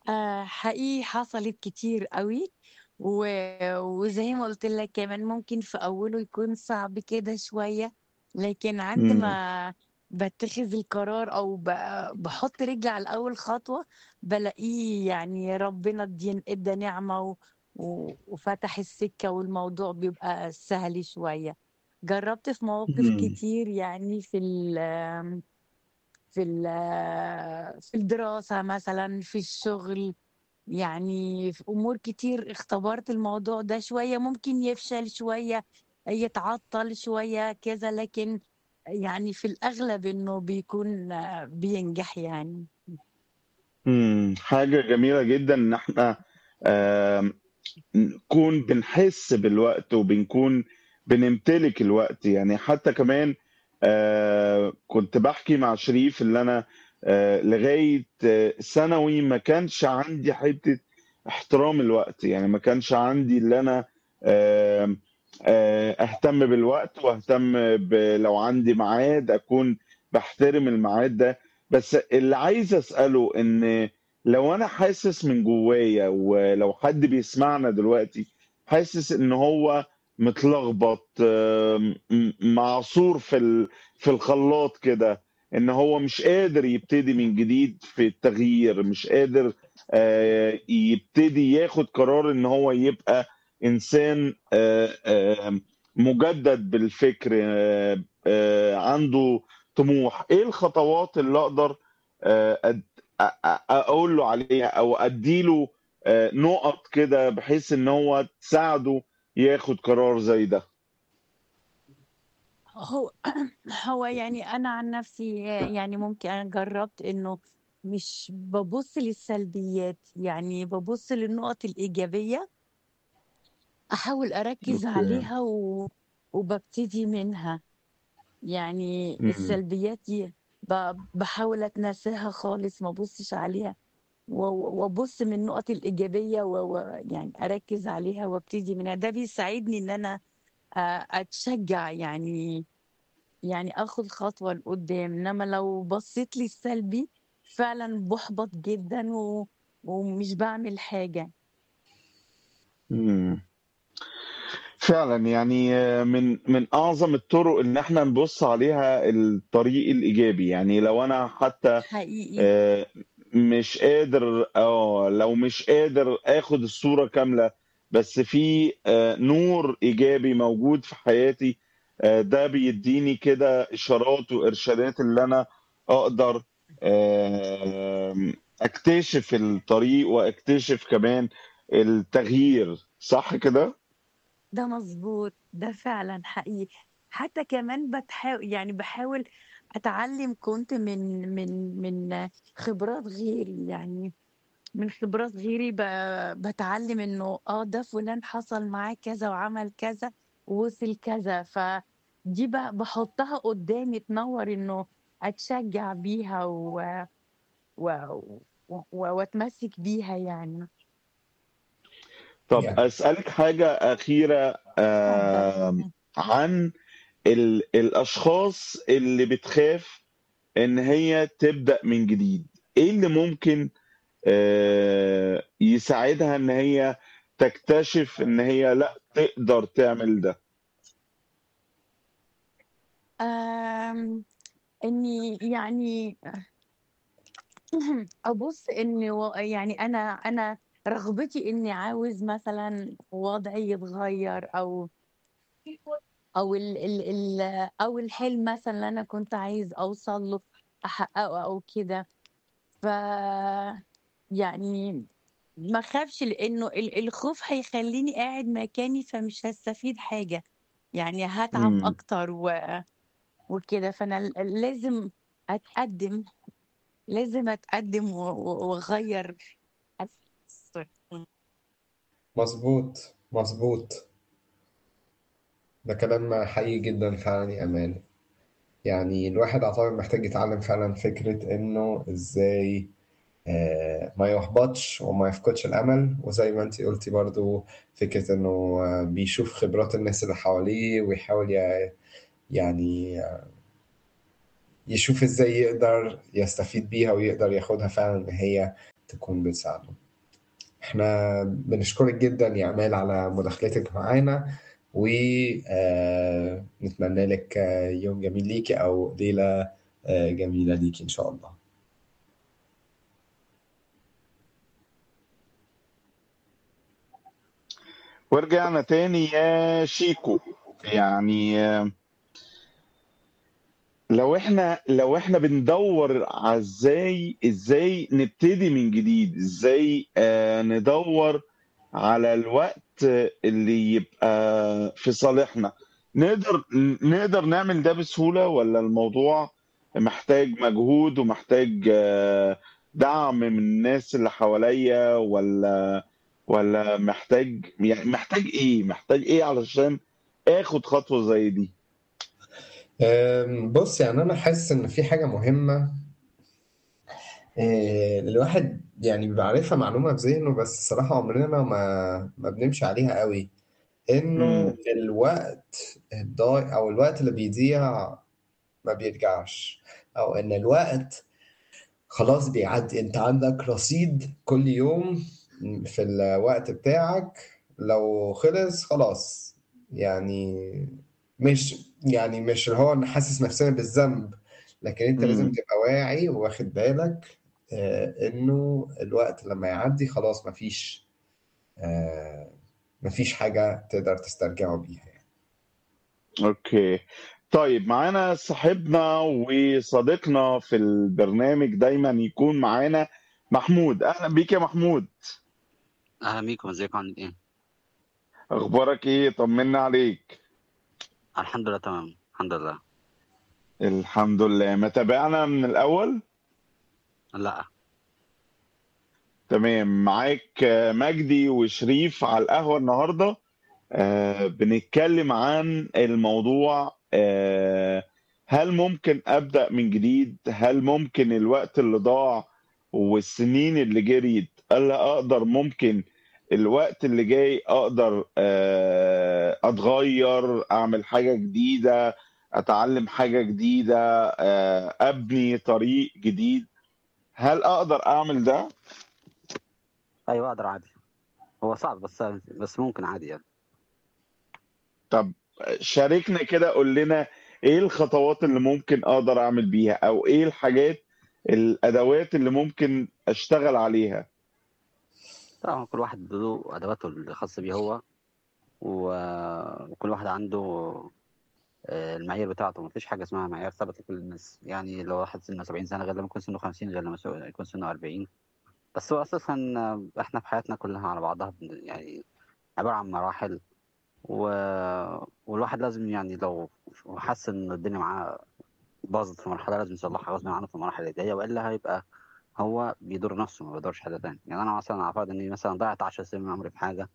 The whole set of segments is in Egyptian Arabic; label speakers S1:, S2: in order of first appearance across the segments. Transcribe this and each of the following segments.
S1: آآ حقيقي حصلت كتير أوي، و وزي ما قُلت لك كمان ممكن في أوله يكون صعب كده شوية، لكن عند
S2: إمم.
S1: ما باتخذ القرار أو ب باحط رجلي على أول خطوة، بالاقيه يعني ربنا ادّين ادّى نعمة و و وفتح السكة والموضوع بيبقى سهل شوية. جرّبت في مواقف
S2: اهم.
S1: كتير يعني في ال آمم، في ال في الدراسة مثلًا، في الشغل، يعني في أمور كتير اختبرت الموضوع ده شوية ممكن يفشل، شوية يتعطّل، شوية كذا، لكن يعني في الأغلب إنه بيكون بينجح يعني.
S2: إمم، حاجة جميلة جدًا إن إحنا آمم، نكون بنحس بالوقت وبنكون بنمتلك الوقت، يعني حتى كمان آآ، كنت باحكي مع شريف اللي أنا آآ، لغاية ثانوي ما كانش عندي حتّة احترام الوقت، يعني ما كانش عندي اللي أنا آمم، آآ، أهتم بالوقت وأهتم ب لو عندي ميعاد أكون باحترم الميعاد ده، بس اللي عايز أسأله إن لو أنا حاسس من جوايا ولو حد بيسمعنا دلوقتي حاسس إن هو متلخبط م معصور في ال في الخلاط كده، إن هو مش قادر يبتدي من جديد في التغيير، مش قادر آآ، يبتدي ياخد قرار إن هو يبقى إنسان آآ، آمم، مُجدد بالفكر آآ، عنده طموح، إيه الخطوات اللي أقدر آآ، أد أ أ أقول له عليها أو أدّي له آآ، نُقط كده بحيث إن هو تساعده ياخد قرار زي ده؟
S1: هو هو يعني أنا عن نفسي يعني ممكن أنا جرّبت إنه مش بابُص للسلبيات، يعني بابُص للنُقط الإيجابية أحاول أركّز
S2: أوكي.
S1: عليها و وبابتدي منها، يعني
S2: إمم.
S1: السلبيات دي ب باحاول أتناساها خالص ما أبُصّش عليها و وأبُص من النُقط الإيجابية و و يعني أركّز عليها وأبتدي منها، ده بيساعدني إن أنا أ أتشجّع يعني يعني آخُد خطوة لقُدّام، إنّما لو بصّيت للسلبي فعلًا بُحبَط جدًا و ومش باعمل حاجة.
S2: إمم. فعلًا، يعني من من أعظم الطُرق إن إحنا نبُص عليها الطريق الإيجابي، يعني لو أنا حتى
S1: حقيقي.
S2: آآ، مش قادر آه، لو مش قادر آخُد الصورة كاملة، بس في آآ، نور إيجابي موجود في حياتي آآ، ده بيدّيني كده إشارات وإرشادات اللي أنا أقدر آمم، أكتشف الطريق وأكتشف كمان التغيير، صح كده؟
S1: ده مضبوط، ده فعلًا حقيقي. حتى كمان باتحاو يعني باحاول أتعلّم كنت من من من خبرات غيري، يعني من خبرات غيري ب باتعلّم إنه آه، ده فُلان حصل معاه كذا وعمل كذا ووصل كذا، فدي ب باحُطّها قُدّامي تنوّر إنه أتشجّع بيها و و و وأتمسِّك بيها يعني.
S2: طَب
S3: يعني
S2: أسألِك حاجة أخيرة
S1: اتفضّل.
S2: آمم، عن ال الأشخاص اللي بتخاف إن هي تبدأ من جديد، إيه اللي ممكن آآ، يساعدها إن هي تكتشف إن هي لأ، تقدر تعمل ده؟
S1: آمم، إنّي يعني أبُص إن و يعني أنا أنا رغبتي إنّي عاوز مثلًا وضعي يتغيّر أو أو ال ال ال أو الحلم مثلًا اللي أنا كنت عايز أوصل له أحقّقه أو كده، ف يعني ما أخافش لإنه ال الخوف هيخلّيني قاعد مكاني فمش هاستفيد حاجة، يعني هاتعب
S2: إمم.
S1: أكتر و وكده، فأنا ل لازم أتقدّم، لازم أتقدّم و و وأغيّر إمم.
S3: مضبوط، مضبوط. ده كلام حقيقي جدًا فعلًا يا أمان. يعني الواحد أعتقد محتاج يتعلّم فعلًا فكرة إنه إزاي آآ، ما يُحبطش وما يفقدش الأمل، وزي ما أنتِ قُلتِ برضه فكرة إنه بيشوف خبرات الناس اللي حواليه ويحاول ي يعني يشوف إزاي يقدر يستفيد بيها ويقدر ياخدها فعلًا إن هي تكون بتساعده احنا بنشكرك جدا يا أمال على مداخلتك معانا ونتمنى لك آه، يوم جميل ليكي أو ليلة آه، جميلة ليكي إن شاء الله
S2: ورجعنا تاني يا شيكو يعني آه، لو احنا لو احنا بندور على ازاي ازاي نبتدي من جديد ازاي آه ندور على الوقت اللي يبقى في صالحنا نقدر نقدر نعمل ده بسهولة ولا الموضوع محتاج مجهود ومحتاج آه دعم من الناس اللي حواليا ولا ولا محتاج يعني محتاج ايه محتاج ايه علشان اخد خطوة زي دي
S3: أم، بص يعني أنا حاسس إن في حاجة مهمة إيه، الواحد يعني بيبقى عارفها معلومة في ذهنه بس الصراحة عمرنا ما ما بنمشي عليها قوي إنه
S2: امم
S3: الوقت الضايع أو الوقت اللي بيضيع ما بيرجعش أو إن الوقت خلاص بيعدي أنت عندك رصيد كل يوم في الوقت بتاعك لو خلص خلاص يعني مش يعني مش اللي هو نحسس نفسنا بالذنب لكن انت لازم
S2: امم
S3: تبقى واعي واخد بالك آه، انه الوقت لما يعدي خلاص مفيش آه، مفيش حاجة تقدر تسترجعه بيها يعني.
S2: اوكي طيب معانا صاحبنا وصديقنا في البرنامج دايما يكون معانا محمود اهلا بيك يا محمود
S4: اهلا بيكم ازيكم عاملين ايه
S2: اخبارك ايه طمنا عليك
S4: الحمد لله تمام الحمد لله
S2: الحمد لله ما تابعنا من الاول
S4: لا
S2: تمام معاك آه، مجدي وشريف على القهوة النهاردة آه، بنتكلم عن الموضوع آه، هل ممكن أبدأ من جديد هل ممكن الوقت اللي ضاع والسنين اللي جريت ألا أقدر ممكن الوقت اللي جاي أقدر آه، أتغير أعمل حاجة جديدة أتعلم حاجة جديدة آه، أبني طريق جديد هل أقدر أعمل ده؟
S4: ايوه اقدر عادي هو صعب بس بس ممكن عادي يعني
S2: طب شاركنا كده قول لنا ايه الخطوات اللي ممكن اقدر اعمل بيها او ايه الحاجات الادوات اللي ممكن اشتغل عليها
S4: طبعا كل واحد له ادواته الخاصه بيه هو و- وكل واحد عنده آه، المعايير بتاعته مفيش حاجه اسمها معيار ثابت لكل الناس يعني لو واحد سنه 70 سنه غير لما يكون سنه 50 غير لما يكون سنه 40 بس هو اساسا آه، احنا في حياتنا كلها على بعضها بن- يعني عباره عن مراحل و... والواحد لازم يعني لو حس ان الدنيا معاه باظت في مرحله لازم يصلحها غصب عنه في المراحل اللي جايه والا هيبقى هو بيضر نفسه ما بيضرش حد تاني يعني انا مثلا اعتقد اني مثلا ضيعت 10 سنين من عمري في حاجه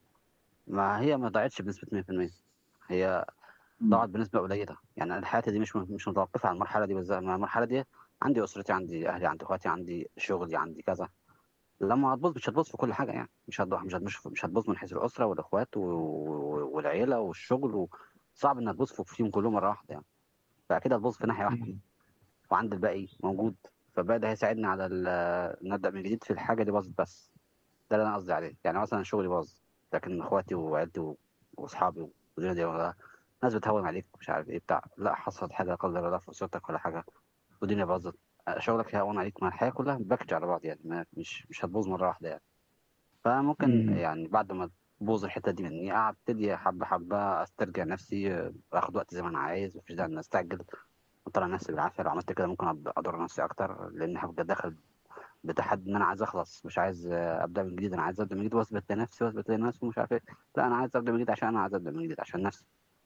S4: ما هي ما ضاعتش بنسبه 100% هي ضاعت بنسبه قليله يعني أنا حياتي دي مش مش متوقفه على المرحله دي بالذات أنا المرحله دي عندي اسرتي عندي اهلي عندي اخواتي عندي شغلي عندي كذا لما هتبوظ مش هتبوظ في كل حاجه يعني مش هتبوظ مش هتبوظ مش هتبوظ من حيث الاسره والاخوات و- و- والعيله والشغل و... صعب انها تبوظ في- فيهم كلهم مره واحده يعني فاكيد هتبوظ في ناحيه واحده وعند الباقي موجود فالباقي ده هيساعدني على ال- نبدا من جديد في الحاجه اللي باظت بس ده اللي انا قصدي عليه يعني مثلا شغلي باظ لكن اخواتي وعيلتي و- واصحابي والدنيا دي ولا ناس بتهون عليك مش عارف ايه بتاع لا حصلت حاجه لا قدر الله في اسرتك ولا حاجه والدنيا باظت شغلك هيهون عليك ما الحياه كلها باكج على بعض يعني ما مش مش هتبوظ مره واحده يعني فممكن
S2: مم.
S4: يعني بعد ما تبوظ الحته دي مني ابتدي حبه حبه استرجع نفسي اخد وقت زي ما انا عايز مفيش داعي اني استعجل اطلع نفسي بالعافيه لو عملت كده ممكن أب- اضر نفسي اكتر لان هبقى داخل بتحدي ان انا عايز اخلص مش عايز آه، ابدا من جديد انا عايز ابدا من جديد واثبت لنفسي واثبت لنفسي ومش عارف ايه لا انا عايز ابدا من جديد عشان انا عايز ابدا من جديد عشان نفسي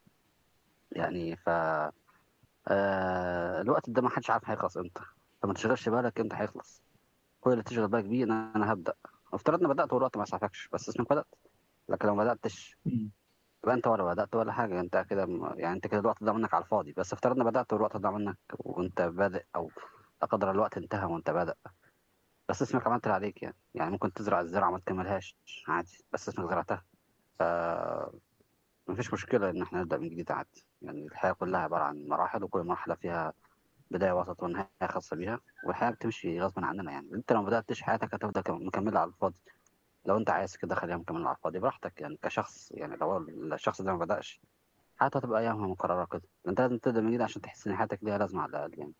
S4: يعني ف آه الوقت ده ما حدش عارف هيخلص امتى فما تشغلش بالك امتى هيخلص كل اللي تشغل بالك بيه ان انا هبدا افترضنا بدات والوقت ما يسعفكش بس اسمك بدات لكن لو ما بداتش يبقى انت ولا بدات ولا حاجه انت كده م- يعني انت كده الوقت ضاع منك على الفاضي بس افترضنا بدات والوقت ضاع منك وانت بادئ او لا قدر الله الوقت انتهى وانت بادئ بس اسمك عملت اللي عليك يعني يعني ممكن تزرع الزرعه ما تكملهاش عادي بس اسمك زرعتها ف مفيش مشكله ان احنا نبدا من جديد عادي يعني الحياه كلها عباره عن مراحل وكل مرحله فيها بداية وسط ونهاية خاصة بيها والحياة بتمشي غصب عننا يعني انت لو ما بدأتش حياتك هتفضل كم- مكملة على الفاضي لو انت عايز كده خليها مكملة على الفاضي براحتك يعني كشخص يعني لو الشخص ده ما بدأش حياته هتبقى أيامها مكررة كده انت لازم تبدأ من جديد عشان تحس إن حياتك ليها لازمة على الأقل يعني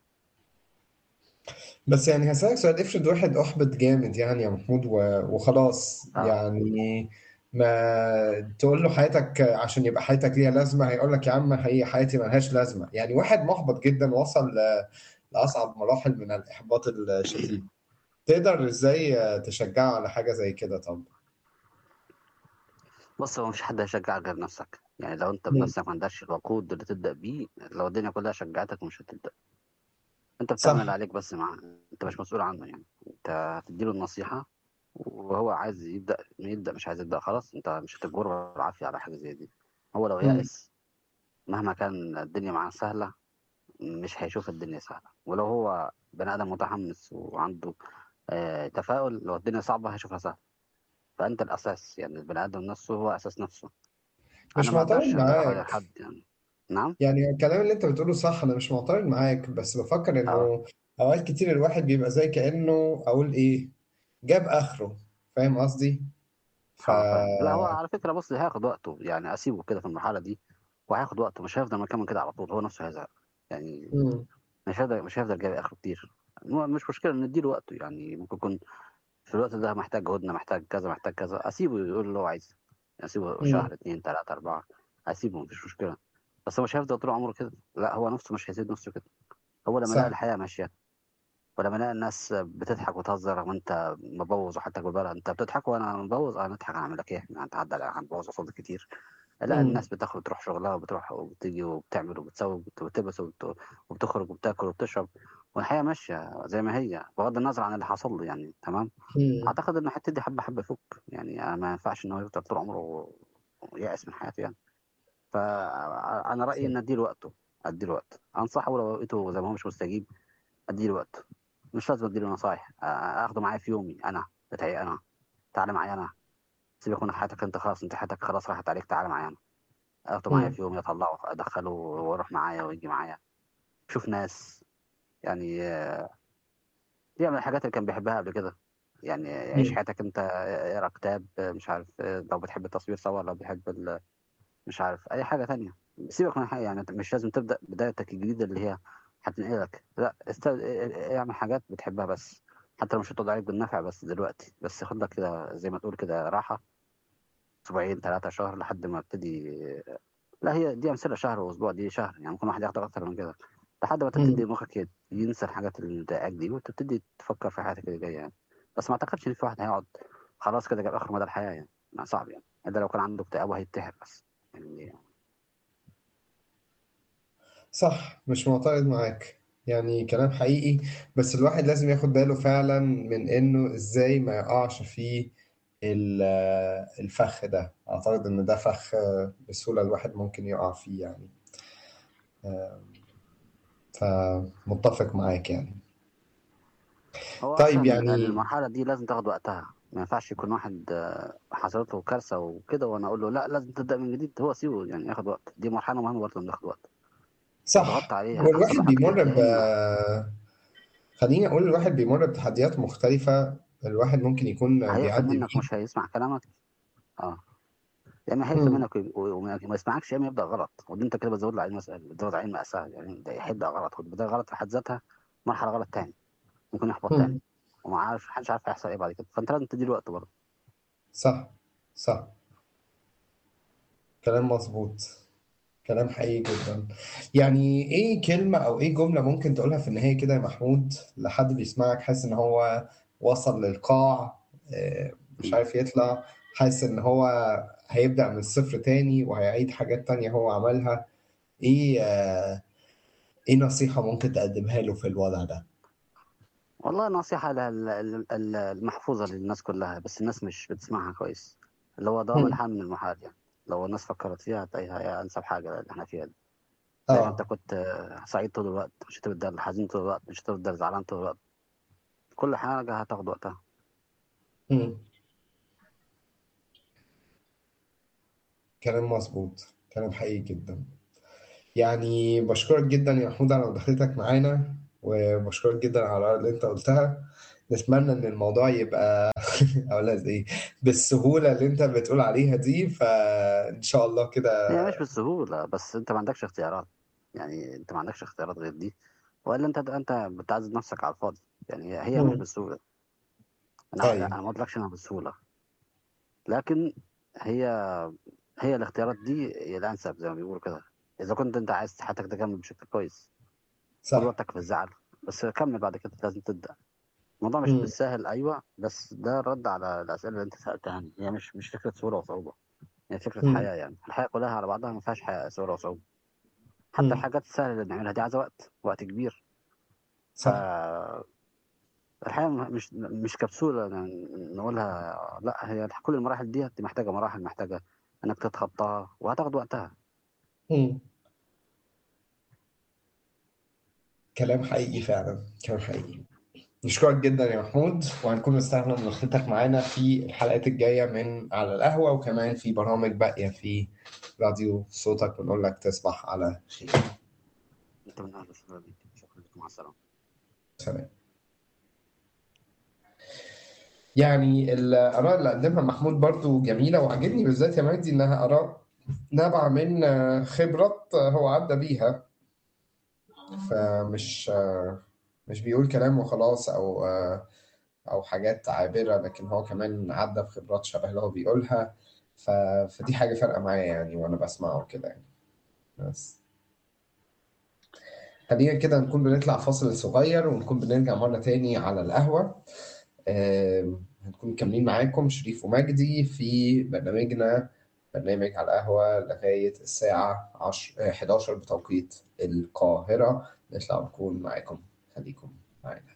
S3: بس يعني هسألك سؤال افرض واحد أحبط جامد يعني يا محمود و- وخلاص
S4: اه
S3: يعني ما تقول له حياتك عشان يبقى حياتك ليها لازمة هيقول لك يا عم هي حياتي ملهاش لازمة يعني واحد محبط جدا وصل ل- لأصعب مراحل من الإحباط الشديد تقدر ازاي تشجعه على حاجة زي كده طب
S4: بص هو مفيش حد هيشجعك غير نفسك يعني لو انت
S3: مم.
S4: بنفسك ما عندكش الوقود اللي تبدأ بيه لو الدنيا كلها شجعتك مش هتبدأ انت بتعمل اللي
S3: صح
S4: عليك بس معاه انت مش مسؤول عنه يعني انت هتديله النصيحة وهو عايز يبدأ يبدأ مش عايز يبدأ خلاص انت مش هتجبره بالعافية على حاجة زي دي هو لو
S3: مم.
S4: يائس مهما كان الدنيا معاه سهلة مش هيشوف الدنيا سهلة ولو هو بني آدم متحمس وعنده آه تفاؤل لو الدنيا صعبة هيشوفها سهلة فأنت الأساس يعني البني آدم نفسه هو أساس نفسه أنا
S3: مش
S4: ما
S3: معترض
S4: أقدرش أغير
S3: معاك
S4: حد يعني نعم
S3: يعني الكلام اللي انت بتقوله صح انا مش معترض معاك بس بفكر
S4: اه
S3: انه اوقات كتير الواحد بيبقى زي كأنه اقول ايه جاب اخره فاهم قصدي ف
S4: اه فاهم لا هو على فكرة بص هياخد وقته يعني أسيبه كده في المرحلة دي وهياخد وقته مش هيفضل مكمل كده على طول هو نفسه هيزهق يعني
S3: مم.
S4: مش هيفضل مش هيفضل جايب آخره كتير مو- مش مشكلة نديله وقته يعني ممكن يكون في الوقت ده محتاج جهدنا محتاج كذا محتاج كذا أسيبه يقول اللي هو عايزه يعني أسيبه
S3: مم.
S4: شهر اتنين تلاتة أربعة أسيبه مفيش مشكلة بس هو مش هيفضل طول عمره كده لا هو نفسه مش هيسيب نفسه كده هو لما لقى
S3: صح
S4: الحياة ماشية ولما لقى الناس بتضحك وتهزر وانت مبوظ وحياتك بالبلد انت بتضحك وانا مبوظ انا نضحك هنعمل لك ايه احنا هنتعدى هنبوظ قصاد كتير لا
S3: مم.
S4: الناس بتاخد بتروح شغلها وبتروح وبتيجي وبتعمل وبتسوي وبت- وبتلبس وبت- وبتخرج وبتاكل وبتشرب والحياة ماشية زي ما هي بغض النظر عن اللي حصل له يعني تمام
S3: مم.
S4: اعتقد ان الحتة دي حبة حبة يفك يعني أنا ما ينفعش ان هو يفضل طول عمره يائس من حياته يعني فانا رأيي
S3: صح
S4: ان اديله وقته اديله وقت انصحه لو لقيته زي ما هو مش مستجيب اديله وقت مش لازم اديله نصايح آه، اخده معايا في يومي انا بتاعي انا تعالى معايا انا سيبك من حياتك انت خلاص انت حياتك خلاص راحت عليك تعالى معايا انا اخده معايا
S3: مم.
S4: في يومي اطلعه ادخله واروح معايا ويجي معايا شوف ناس يعني آه، يعمل الحاجات اللي كان بيحبها قبل كده يعني عيش
S3: مم.
S4: حياتك انت آه، اقرا كتاب آه، مش عارف آه، لو بتحب التصوير سوا لو بتحب ال- مش عارف اي حاجه تانية سيبك من حاجة يعني انت مش لازم تبدا بدايتك الجديده اللي هي هتنقلك لا است... اعمل حاجات بتحبها بس حتى لو مش هتقعد عليك بالنفع بس دلوقتي بس خد لك كده زي ما تقول كده راحه اسبوعين ثلاثه شهر لحد ما ابتدي لا هي دي امثله شهر واسبوع دي شهر يعني ممكن واحد ياخد اكتر من كده لحد ما تبتدي
S3: مم.
S4: مخك يت- ينسى الحاجات اللي مضايقاك دي وتبتدي تفكر في حياتك اللي جايه يعني بس ما اعتقدش ان في واحد هيقعد خلاص كده جاب اخر مدى الحياه يعني لا صعب يعني الا لو كان عنده اكتئاب وهيتهر بس يعني
S3: صح مش معترض معاك يعني كلام حقيقي بس الواحد لازم ياخد باله فعلا من انه ازاي ما يقعش في ال- الفخ ده اعتقد ان ده فخ بسهولة الواحد ممكن يقع فيه يعني فمتفق معاك يعني
S4: هو
S3: طيب
S4: اصلا
S3: يعني
S4: المرحله دي لازم تاخد وقتها ما ينفعش يكون واحد آه، حصلت له كارثه وكده وانا اقول له لا لازم تبدا من جديد هو سيبه يعني ياخد وقت دي مرحله مهمه برضه انه ياخد وقت لو ضغطت
S3: صح
S4: عليه هيحصل
S3: والواحد
S4: له حاجتين
S3: بيمر ب
S4: يا اما
S3: خليني اقول الواحد بيمر بتحديات مختلفة الواحد ممكن يكون
S4: هيقفل
S3: بيعدي
S4: منك
S3: بيه
S4: ومش هيسمع كلامك اه يا اما هيقفل
S3: مم.
S4: منك وي- وما ما يسمعكش يا اما يبدا غلط ودي انت كده بتزود له عليه مسألة بتزود عليه مأساة يعني ده هيبدا غلط والبدايه غلط في حد ذاتها مرحله غلط تاني ممكن يحبط تاني
S3: مم.
S4: وما عارف محدش عارف هيحصل ايه بعد كده فانت لازم تدي له وقت برضه
S3: صح صح كلام مظبوط كلام حقيقي جدا يعني ايه كلمة او ايه جملة ممكن تقولها في النهاية كده يا محمود لحد بيسمعك حاسس ان هو وصل للقاع آه، مش
S4: مم.
S3: عارف يطلع حاسس ان هو هيبدأ من الصفر تاني وهيعيد حاجات تانية هو عملها ايه آه، ايه نصيحة ممكن تقدمها له في الوضع ده
S4: والله نصيحة ل- ل- ل- المحفوظة للناس كلها بس الناس مش بتسمعها كويس اللي هو دوام
S3: مم.
S4: الحال من المحال يعني لو الناس فكرت فيها هتلاقيها هي أنسب حاجة اللي احنا فيها دي زي ما انت
S3: اه
S4: كنت آه، سعيد طول الوقت مش هتفضل حزين طول الوقت مش هتفضل زعلان طول الوقت كل حاجة هتاخد وقتها
S3: مم. كلام مظبوط كلام حقيقي جدا يعني بشكرك جدا يا محمود على مداخلتك معانا وبشكرك جدا على الآراء اللي أنت قلتها نتمنى إن الموضوع يبقى أقولها إزاي بالسهولة اللي أنت بتقول عليها دي فإن شاء الله كده
S4: هي مش بالسهولة بس انت ما عندكش اختيارات يعني انت ما عندكش اختيارات غير دي والا انت انت بتعذب نفسك على الفاضي يعني هي مش
S3: مم.
S4: بالسهولة انا
S3: طيب
S4: انا ما قلتلكش انها بالسهولة لكن هي هي الاختيارات دي هي الانسب زي ما بيقولوا كده اذا كنت انت عايز حياتك تكمل بشكل كويس طول
S3: صح
S4: وقتك في الزعل بس كمل بعد كده لازم تبدأ الموضوع مش
S3: مم.
S4: بالسهل ايوه بس ده رد على الاسئله اللي انت سالتها هي مش مش فكره سهوله وصعوبه هي فكره
S3: مم.
S4: حياه يعني الحياه كلها على بعضها ما فيهاش حياه سهوله وصعوبه حتى
S3: مم.
S4: الحاجات السهله اللي بنعملها دي عايزه وقت وقت كبير ف
S3: صح
S4: الحياه م- مش مش كبسوله ن- نقولها لا هي كل المراحل دي دي محتاجه مراحل محتاجه انك تتخطاها وهتاخد وقتها
S3: مم. كلام حقيقي فعلا كلام حقيقي نشكرك جدا يا محمود وهنكون نستخدم مداخلتك معانا في الحلقات الجاية من على القهوة وكمان في برامج باقية في راديو صوتك ونقول لك تصبح على خير
S4: انت من اهل الشغل دي شكرا لكم مع السلامه
S3: سلام يعني الآراء اللي قدمها محمود برضو جميلة وعجبني بالذات يا مجدي إنها آراء نابعة من خبرات هو عدى بيها فمش مش بيقول كلام وخلاص أو أو حاجات عابرة لكن هو كمان عدى بخبرات شبه اللي هو بيقولها ف... فدي حاجة فارقة معايا يعني وأنا بسمعه كده يعني بس خلينا كده نكون بنطلع فاصل صغير ونكون بنرجع مرة تاني على القهوة آم، هنكون مكملين معاكم شريف ومجدي في برنامجنا برنامج على القهوة لغاية الساعة 10 11 بتوقيت القاهرة نطلع ونكون معاكم خليكم معانا